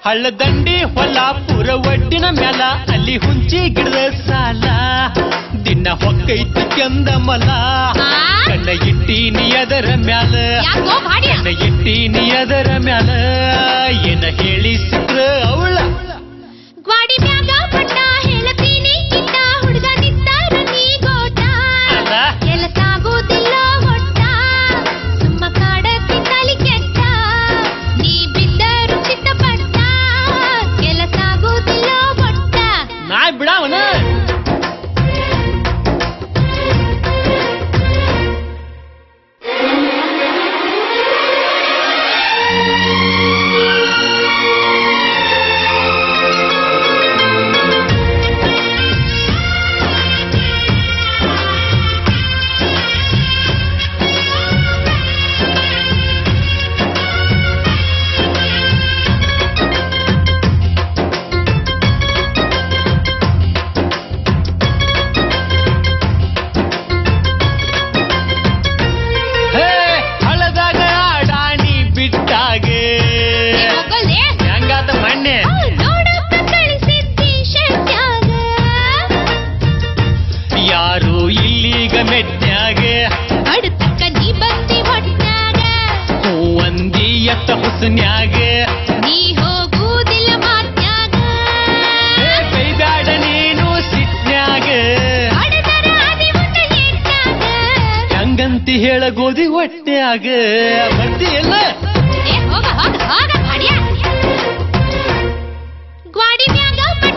ಹಳ್ಳದಂಡಿ ಹೊಲ ಪುರ ಒಡ್ಡಿನ ಮ್ಯಾಲ ಅಲ್ಲಿ ಹುಂಚಿ ಗಿಡದ ಸಾಲ ದಿನ ಹೊಕ್ಕೈತಿ ಕೆಂದ ಮಲ ಆ? ಕಣ್ಣ ಇಟ್ಟೀನಿ ಅದರ ಮ್ಯಾಲ ಯಾಕೋ ಬಾಡ್ಯ ಕಣ್ಣ ಇಟ್ಟೀನಿ ಅದರ ಮ್ಯಾಲ ಏನ ಹೇಳಿ ಸಿಕ್ರ ಅವಳ ಗ್ವಾಡಿ ಮ್ಯಾಗ ಬಣ್ಣ ಹೇಳತೀನಿ ಕಿಟ್ಟ ಹುಡುಗ ನಿತ್ತಾರ ನೀ ಗೋಟ ಅಲ್ಲ ಕೆಲಸ ಆಗೋದಿಲ್ಲ ಒಟ್ಟ ಸುಮ್ಮ ಕಾಡತಿ ತಲಿ ಕೆಟ್ಟ ನೀ ಬಿದ್ದರು ಚಿತ್ತಪಟ್ಟ ಕೆಲಸ ಆಗೋದಿಲ್ಲ ಒಟ್ಟ ನಾ ಬಿಡವನ ಹೇ ಹಳ್ಳದಾಗ ಆಡಾಣಿ ಬಿಟ್ಟಾಗೆ ಏ ಹೋಗಲ್ಲೆ? ಹೆಂಗಾತ ಮಣ್ಣೆ ಆ, ನೋಡಕ್ಕ ಕಳಿಸಿದ್ದಿ ಶೆಟ್ಯಾಗ. ಯಾರು ಇಲ್ಲೀಗ ಮೆಟ್ನ್ಯಾಗೆ ಬಡತಕ್ಕ ನೀ ಬಂದಿ ಹೊಟ್ನ್ಯಾಗ. ಹೂವಂದಿ ಎತ್ತ ಹುಸನ್ಯಾಗೆ ನೀ ಹೋಗುವುದಿಲ್ಲ ಮಾತ್ನ್ಯಾಗ. ಹೇ ಕೈಬ್ಯಾಡ ನೀನು ಸಿಟ್ನ್ಯಾಗೆ ಹೊಡೆದರ ಅದಿ ಮುಂದೆ ಏಟ್ನ್ಯಾಗ. ಹೆಂಗಂತಿ ಹೇಳ ಗೋಧಿ ಹೊಟ್ನ್ಯಾಗ ಬರ್ತಿ ಎಲ್ಲ ಏ ಹೋಗ ಹೋಗ ಹೋಗ ಭಾಡ್ಯ. ಗ್ವಾಡಿ ಮ್ಯಾಗ ಬಣ್ಣ